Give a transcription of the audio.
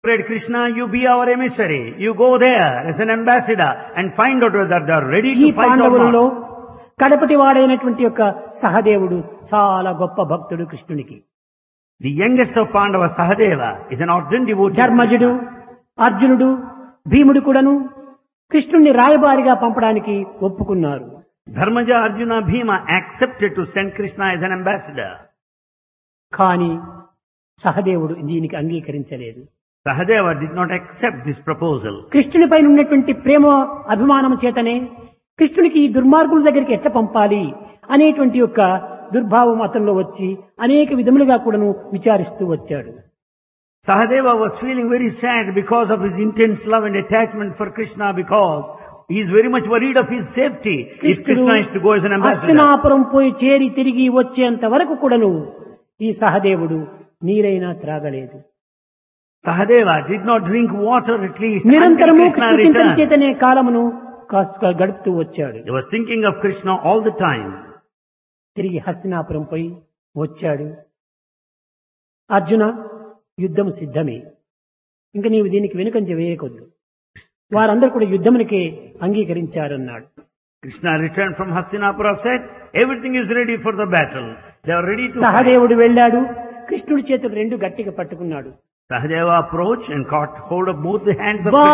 Lord Krishna, you be our emissary. You go there as an ambassador and find out whether they are ready ఈ to fight or పాండవులలో not. కడపటి వాడైనటువంటి యొక్క సహదేవుడు చాలా గొప్ప భక్తుడు కృష్ణునికి The youngest of Pandava, Sahadeva, is an ardent devotee. of ధర్మజుడు Krishna. అర్జునుడు భీముడు కూడాను కృష్ణుణ్ణి రాయబారిగా పంపడానికి ఒప్పుకున్నారు Dharmaja, Arjuna, Bhima accepted to send Krishna as an ambassador. కానీ సహదేవుడు దీనికి అంగీకరించలేదు Sahadeva did not accept this proposal. కృష్ణునిపై ఉన్నటువంటి ప్రేమ అభిమానం చేతనే కృష్ణునికి ఈ దుర్మార్గుల దగ్గరికి ఎట్లా పంపాలి అనేటువంటి యొక్క దుర్భావం అతనిలో వచ్చి అనేక విధములుగా కూడాను విచారిస్తూ వచ్చాడు Sahadeva was feeling very sad because of his intense love and attachment for Krishna because he is very much worried of his safety if కృష్ణుడు Krishna is to go as an ambassador. Hastinapuram పోయి చేరి తిరిగి వచ్చేంత వరకు కూడాను ఈ సహదేవుడు నీరైనా త్రాగలేదు Sahadeva did not drink water at least until నిరంతరము Krishna కృష్ణ చింతన returned. చేతనే కాలమును కాస్త గడుపుతూ వచ్చాడు He was thinking of Krishna all the time. తిరిగి హస్తినాపురం పోయి వచ్చాడు అర్జున యుద్ధం సిద్ధమే ఇంక నీవు దీనికి వెనుకంజ వేయకొద్దు వారందరూ కూడా యుద్ధమునికే అంగీకరించారన్నాడు Krishna returned from Hastinapura said, everything is ready for the battle. They are ready to fight. సహదేవుడు వెళ్ళాడు కృష్ణుడి చేతులు రెండు గట్టిగా పట్టుకున్నాడు Sahadeva approached and caught hold of both the hands of బా